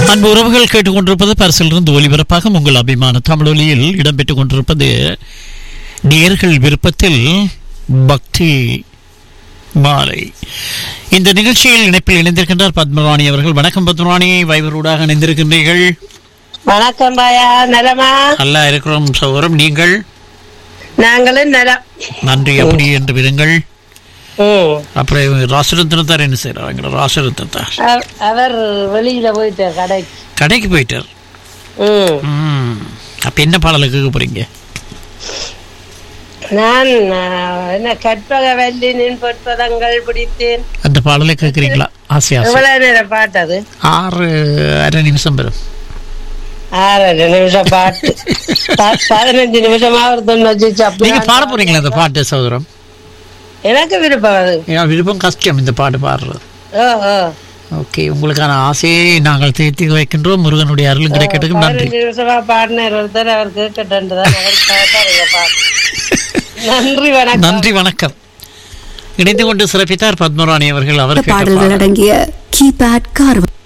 அன்பு உறவுகள் கேட்டுக்கொண்டிருப்பது பரிசிலிருந்து ஒலிபரப்பாக உங்கள் அபிமான தமிழொலியில் இடம்பெற்றுக் கொண்டிருப்பது நேர்கள் விருப்பத்தில் பக்தி மாலை இந்த நிகழ்ச்சியில் இணைப்பில் இணைந்திருக்கின்றார் பத்மராணி அவர்கள் வணக்கம் பத்மராணி வைவரூடாக இணைந்திருக்கின்றீர்கள் வணக்கம் பாயா நலமா நல்லா இருக்கிறோம் சௌரம் நீங்கள் நாங்களும் நலம் நன்றி அப்படி என்று விடுங்கள் ம். அப்புறம் ராசரத்னத்தார் என்ன செய்யறாங்க ராசரத்னத்தார் அவ- அவர் வெளியில போயிட்டார் கடைக்கு கடைக்கு போயிட்டார் ம். ம். அப்ப என்ன பாடலுக்கு கேட்க போறீங்க நான் ஆ, என்ன கற்பக வல்லினின் பொற்பதங்கள் பிடித்தேன் அந்த பாடலை கேட்குறீங்களா ஆசை ஆசை எவ்வளவு நேரம் பாட்டு அது ஆறு அரை நிமிஷம் பெறும் ஆறரை நிமிஷம் பாட்டு ப- பதினஞ்சு நிமிஷமா ஒரு தொண்ணூத்தி நீங்க பாட போறீங்களா அந்த பாட்டு சகோதரம் எனக்கு விருப்பம் அது ஏன் விருப்பம் கஷ்டம் இந்த பாட்டு பாடுறது ஓ ஓ ஓகே உங்களுக்கான ஆசையை நாங்கள் தேர்த்தி வைக்கின்றோம் முருகனுடைய அருளும் கிடைக்கட்டும் நன்றி பதினஞ்சு நிமிஷமா பாடினார் ஒருத்தர் அவர் கேட்கட்டும் நன்றி வணக்கம் நன்றி வணக்கம் இணைந்து கொண்டு சிறப்பித்தார் பத்மராணி அவர்கள் அவர் கேட்ட பாடல்கள் பாடல். அடங்கிய கீபேட் கார்